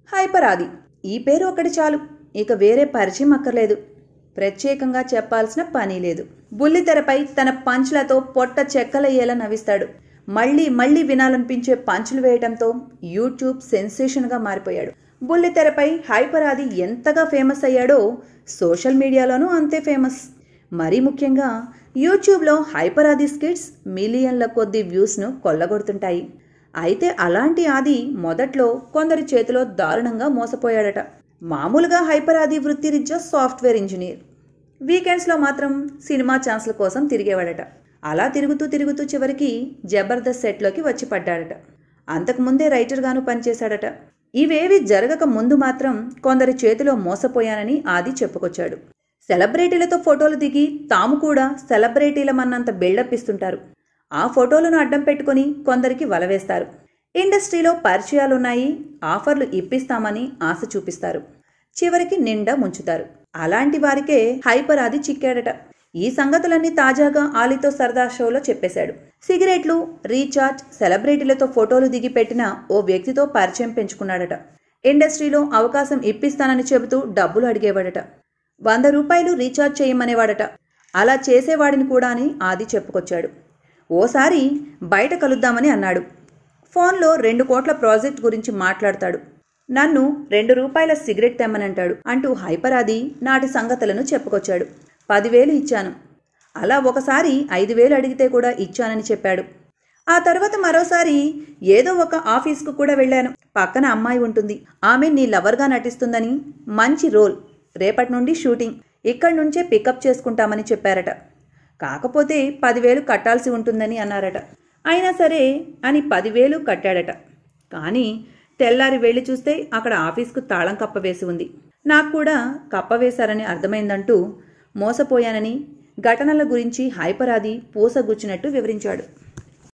hyper ఆది ఈ పేరు ఒకటి చాలు ఇక వేరే పరిచయం అక్కర్లేదు ప్రత్యేకంగా చెప్పాల్సిన పని లేదు బుల్లితెరపై తన పంచులతో పొట్ట చెక్కలయ్యేలా నవ్విస్తాడు మళ్ళీ మళ్ళీ వినాలనిపించే పంచులు వేయడంతో యూట్యూబ్ సెన్సేషన్గా మారిపోయాడు బుల్లితెరపై హైపర్ ఆది ఎంతగా ఫేమస్ అయ్యాడో సోషల్ మీడియాలోనూ అంతే ఫేమస్ మరీ ముఖ్యంగా యూట్యూబ్లో హైపర్ ఆది స్కిట్స్ మిలియన్ల కొద్ది వ్యూస్ను కొల్లగొడుతుంటాయి అయితే అలాంటి ఆది మొదట్లో కొందరి చేతిలో దారుణంగా మోసపోయాడట మామూలుగా హైపర్ ఆది వృత్తిరీత్యా సాఫ్ట్వేర్ ఇంజనీర్ వీకెండ్స్లో మాత్రం సినిమా ఛాన్స్ల కోసం తిరిగేవాడట అలా తిరుగుతూ తిరుగుతూ చివరికి జబర్దస్త్ సెట్లోకి వచ్చి పడ్డాడట అంతకుముందే రైటర్గాను పనిచేశాడట ఇవేవి జరగక ముందు మాత్రం కొందరి చేతిలో మోసపోయానని ఆది చెప్పుకొచ్చాడు సెలబ్రిటీలతో ఫోటోలు దిగి తాము కూడా సెలబ్రిటీలమన్నంత బిల్డప్ ఇస్తుంటారు ఆ ఫోటోలను అడ్డం పెట్టుకుని కొందరికి వలవేస్తారు ఇండస్ట్రీలో పరిచయాలున్నాయి ఆఫర్లు ఇప్పిస్తామని ఆశ చూపిస్తారు చివరికి నిండా ముంచుతారు అలాంటి వారికే హైపర్ ఆది చిక్కాడట ఈ సంగతులన్నీ తాజాగా ఆలీతో సరదా షోలో చెప్పేశాడు సిగరెట్లు రీఛార్జ్ సెలబ్రిటీలతో ఫోటోలు దిగి పెట్టిన ఓ వ్యక్తితో పరిచయం పెంచుకున్నాడట ఇండస్ట్రీలో అవకాశం ఇప్పిస్తానని చెబుతూ డబ్బులు అడిగేవాడట వంద రూపాయలు రీఛార్జ్ చేయమనేవాడట అలా చేసేవాడిని కూడా అని ఆది చెప్పుకొచ్చాడు ఓసారి బయట కలుద్దామని అన్నాడు ఫోన్లో రెండు కోట్ల ప్రాజెక్ట్ గురించి మాట్లాడతాడు నన్ను రెండు రూపాయల సిగరెట్ తెమ్మనంటాడు అంటూ హైపరాది నాటి సంగతులను చెప్పుకొచ్చాడు పదివేలు ఇచ్చాను అలా ఒకసారి ఐదు వేలు అడిగితే కూడా ఇచ్చానని చెప్పాడు ఆ తర్వాత మరోసారి ఏదో ఒక ఆఫీస్కు కూడా వెళ్ళాను పక్కన అమ్మాయి ఉంటుంది ఆమె నీ లవర్గా నటిస్తుందని మంచి రోల్ రేపటి నుండి షూటింగ్ ఇక్కడి నుంచే పికప్ చేసుకుంటామని చెప్పారట కాకపోతే పదివేలు కట్టాల్సి ఉంటుందని అన్నారట అయినా సరే అని పదివేలు కట్టాడట కానీ తెల్లారి వెళ్ళి చూస్తే అక్కడ ఆఫీస్కు తాళం కప్పవేసి ఉంది నాకు కూడా కప్పవేశారని అర్థమైందంటూ మోసపోయానని ఘటనల గురించి హైపరాది పూసగుచ్చినట్టు వివరించాడు